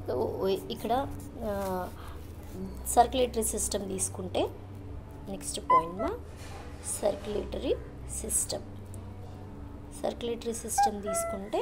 so ఇక్కడ circulatory system తీసుకుంటే next point circulatory system circulatory system తీసుకుంటే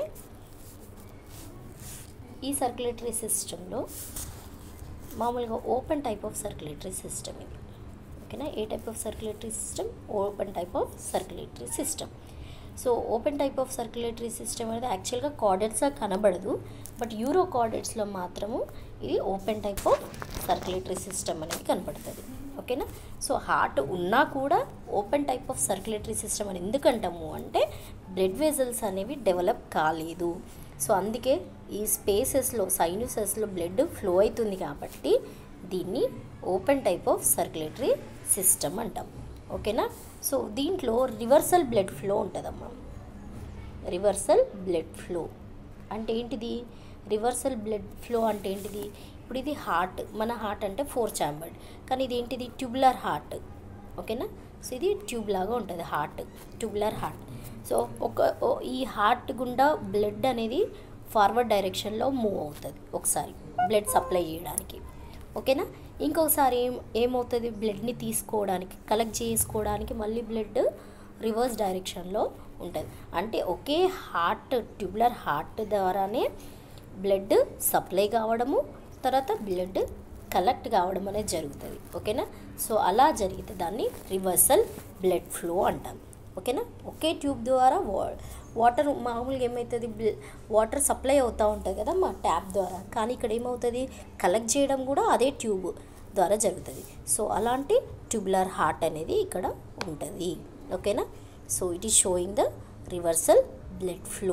ఈ సర్క్యులేటరీ సిస్టంలో మామూలుగా open type of circulatory system ఇది ఓకేనా a type of circulatory system open type of circulatory system so open type of circulatory system అనేది యాక్చువల్గా కార్డెట్స్గా కనబడదు బట్ యూరో కార్డెట్స్లో మాత్రము ఇది open type of circulatory system అనేది కనపడుతుంది ఓకేనా సో హార్ట్ ఉన్నా కూడా open type of circulatory system అని ఎందుకంటాము అంటే బ్లడ్ వెజల్స్ అనేవి డెవలప్ కాలేదు సో అందుకే ఈ స్పేసెస్లో సైనుసెస్లో బ్లడ్ ఫ్లో అవుతుంది కాబట్టి దీన్ని open type of circulatory system అంటాం ఓకేనా సో దీంట్లో రివర్సల్ బ్లడ్ ఫ్లో ఉంటుందమ్మా రివర్సల్ బ్లడ్ ఫ్లో అంటే ఏంటిది రివర్సల్ బ్లడ్ ఫ్లో అంటే ఏంటిది ఇప్పుడు ఇది హార్ట్ మన హార్ట్ అంటే ఫోర్ ఛాంబర్డ్ కానీ ఇది ఏంటిది ట్యూబులర్ హార్ట్ ఓకేనా సో ఇది ట్యూబ్ లాగా ఉంటుంది హార్ట్ ట్యూబులర్ హార్ట్ సో ఒక ఓ- ఈ హార్ట్ గుండా బ్లడ్ అనేది ఫార్వర్డ్ డైరెక్షన్లో మూవ్ అవుతుంది ఒకసారి బ్లడ్ సప్లై చేయడానికి ఓకేనా ఇంకొకసారి ఏం ఏమవుతుంది బ్లడ్ని తీసుకోవడానికి కలెక్ట్ చేసుకోవడానికి మళ్ళీ బ్లడ్ రివర్స్ డైరెక్షన్లో ఉంటుంది అంటే ఒకే హార్ట్ ట్యూబులర్ హార్ట్ ద్వారానే బ్లడ్ సప్లై కావడము తర్వాత బ్లడ్ కలెక్ట్ కావడం అనేది జరుగుతుంది ఓకేనా సో అలా జరిగితే దాన్ని రివర్సల్ బ్లడ్ ఫ్లో అంటాం ఓకేనా ఒకే ట్యూబ్ ద్వారా వా వాటర్ మామూలుగా ఏమవుతుంది బ్ల- వాటర్ సప్లై అవుతూ ఉంటుంది కదా మా ట్యాప్ ద్వారా కానీ ఇక్కడ ఏమవుతుంది కలెక్ట్ చేయడం కూడా అదే ట్యూబ్ ద్వారా జరుగుతుంది సో అలాంటి ట్యూబులర్ హార్ట్ అనేది ఇక్కడ ఉంటుంది ఓకేనా so it is showing the reversal blood flow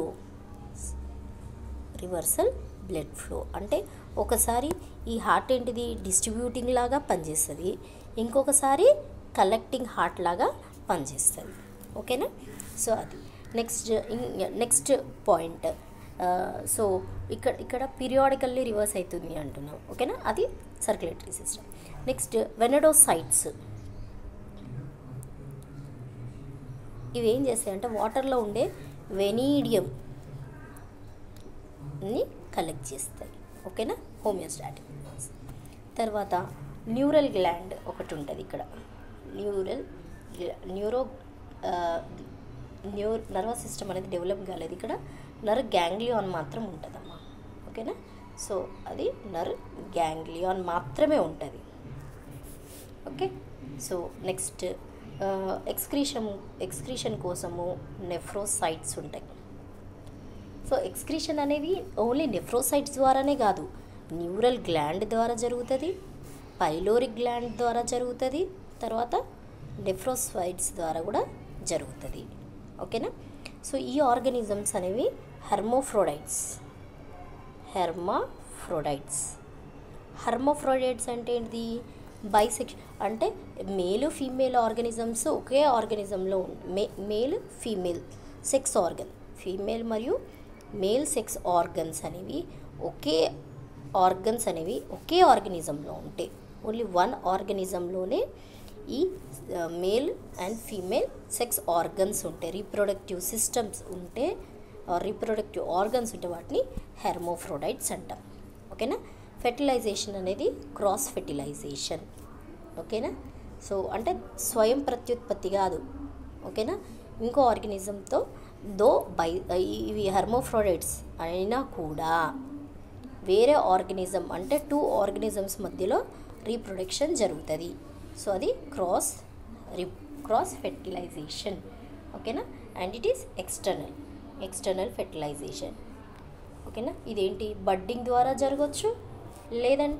reversal blood flow అంటే ఒకసారి ఈ హార్ట్ ఏంటిది డిస్ట్రిబ్యూటింగ్ లాగా పనిచేస్తుంది ఇంకొకసారి కలెక్టింగ్ హార్ట్ లాగా పనిచేస్తుంది ఓకేనా సో అది నెక్స్ట్ నెక్స్ట్ పాయింట్ సో ఇక్కడ ఇక్కడ పీరియాడికల్లీ రివర్స్ అవుతుంది అంటున్నాం ఓకేనా అది సర్క్యులేటరీ సిస్టమ్ నెక్స్ట్ వెనడోసైట్స్ ఇవి ఏం చేస్తాయంటే వాటర్లో ఉండే వెనీడియం ని కలెక్ట్ చేస్తాయి ఓకేనా హోమియోస్టాటిక్ తర్వాత న్యూరల్ గ్లాండ్ ఒకటి ఉంటుంది ఇక్కడ neural neuro new nervous system అనేది డెవలప్ కాలేదు ఇక్కడ నర్ గ్యాంగ్లియాన్ మాత్రం ఉంటుందమ్మా ఓకేనా సో అది నర్ గ్యాంగ్లియాన్ మాత్రమే ఉంటుంది okay so next excretion excretion కోసము నెఫ్రోసైట్స్ ఉంటాయి సో ఎక్స్క్రీషన్ అనేది ఓన్లీ నెఫ్రోసైట్స్ ద్వారానే కాదు న్యూరల్ గ్లాండ్ ద్వారా జరుగుతుంది పైలోరిక్ గ్లాండ్ ద్వారా జరుగుతుంది తర్వాత నెఫ్రోసైట్స్ ద్వారా కూడా జరుగుతుంది ఓకేనా సో ఈ ఆర్గనిజమ్స్ అనేవి హెర్మోఫ్రోడైట్స్ హెర్మాఫ్రోడైట్స్ హర్మోఫ్రోడైట్స్ అంటే ఏంటిది బైసెక్ష అంటే మేల్ ఫీమేల్ ఆర్గనిజమ్స్ ఒకే ఆర్గనిజంలో మే male female sex organ female మరియు మేల్ సెక్స్ ఆర్గన్స్ అనేవి ఒకే ఆర్గన్స్ అనేవి ఒకే ఆర్గనిజంలో ఉంటాయి ఓన్లీ వన్ ఆర్గనిజంలోనే ఈ male and female sex organs ఉంటాయి రీప్రొడక్టివ్ సిస్టమ్స్ ఉంటే రీప్రొడక్టివ్ ఆర్గన్స్ ఉంటే వాటిని హెర్మోఫ్రోడైట్స్ అంటాం ఓకేనా ఫెర్టిలైజేషన్ అనేది క్రాస్ ఫెర్టిలైజేషన్ ఓకేనా సో అంటే స్వయం ప్రత్యుత్పత్తి కాదు ఓకేనా ఇంకో ఆర్గనిజంతో దో బై ఇవి హెర్మోఫ్రోడైట్స్ అయినా కూడా వేరే ఆర్గనిజం అంటే టూ ఆర్గనిజమ్స్ మధ్యలో రీప్రొడక్షన్ జరుగుతుంది సో అది క్రాస్ రి క్రాస్ ఫెర్టిలైజేషన్ ఓకేనా and it is external external fertilization ఓకేనా ఇదేంటి బడ్డింగ్ ద్వారా జరగవచ్చు లేదంటే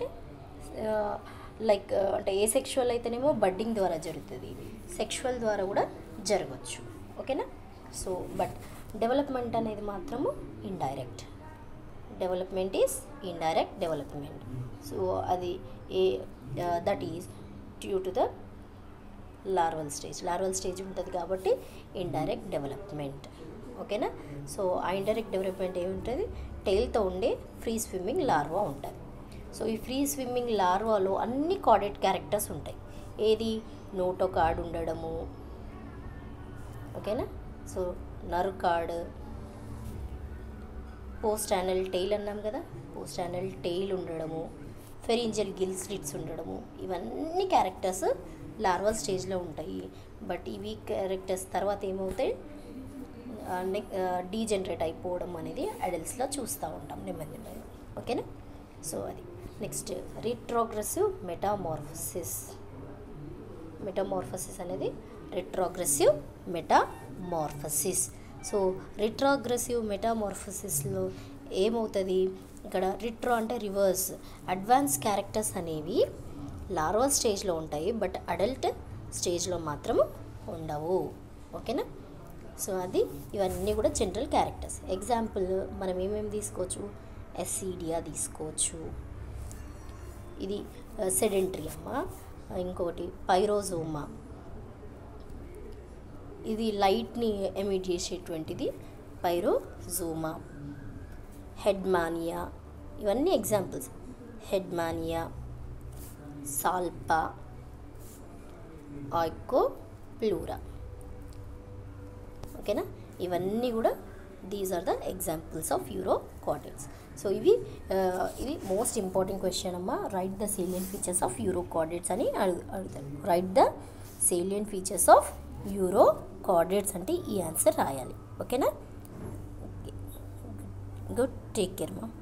లైక్ అంటే ఏ సెక్షువల్ అయితేనేమో బడ్డింగ్ ద్వారా జరుగుతుంది సెక్షువల్ ద్వారా కూడా జరగవచ్చు ఓకేనా సో బట్ డెవలప్మెంట్ అనేది మాత్రము indirect development is indirect development so అది a that is due to the larval stage larval stage ఉంటుంది కాబట్టి ఇండైరెక్ట్ డెవలప్మెంట్ ఓకేనా సో ఆ ఇండైరెక్ట్ డెవలప్మెంట్ ఏముంటుంది టైల్తో ఉండే ఫ్రీ స్విమ్మింగ్ లార్వా ఉంటుంది సో ఈ ఫ్రీ స్విమ్మింగ్ లార్వాలో అన్ని కార్డెట్ క్యారెక్టర్స్ ఉంటాయి ఏది నోటో కార్డ్ ఉండడము ఓకేనా so nerve cord post anal tail అన్నాం కదా పోస్ట్ యానల్ టెయిల్ ఉండడము ఫెరింజల్ గిల్ స్లిట్స్ ఉండడము ఇవన్నీ క్యారెక్టర్స్ లార్వల్ స్టేజ్లో ఉంటాయి బట్ ఇవి క్యారెక్టర్స్ తర్వాత ఏమవుతాయి నెక్ డీజనరేట్ అయిపోవడం అనేది అడల్ట్స్లో చూస్తూ ఉంటాం నెమ్మది నెమ్మది ఓకేనా సో అది నెక్స్ట్ రిట్రోగ్రెసివ్ మెటామార్ఫసిస్ మెటామార్ఫసిస్ అనేది రిట్రోగ్రెసివ్ మెటామార్ఫసిస్ సో రిట్రోగ్రెసివ్ మెటామార్ఫసిస్లో ఏమవుతుంది ఇక్కడ రిట్రో అంటే రివర్స్ అడ్వాన్స్ క్యారెక్టర్స్ అనేవి లార్వల్ స్టేజ్లో ఉంటాయి బట్ అడల్ట్ స్టేజ్లో మాత్రం ఉండవు ఓకేనా సో అది ఇవన్నీ కూడా జనరల్ క్యారెక్టర్స్ ఎగ్జాంపుల్ మనం ఏమేమి తీసుకోవచ్చు ఎస్సీడియా తీసుకోవచ్చు ఇది సెడెంటరీ అమ్మ ఇంకొకటి పైరోజోమా ఇది లైట్ని ఎమిట్ చేసేటువంటిది పైరోజోమా హెడ్మానియా ఇవన్నీ ఎగ్జాంపుల్స్ హెడ్మానియా సాల్పా ఆయికో ప్లూరా ఓకేనా ఇవన్నీ కూడా these are the examples of urochordates so ఇవి ఇది మోస్ట్ ఇంపార్టెంట్ క్వశ్చన్ అమ్మా right the salient features of urochordates అని అడుగు అడుగుతారు right the salient features of urochordates అంటే ఈ ఆన్సర్ రాయాలి ఓకేనా గుడ్ టేక్ కేర్ మా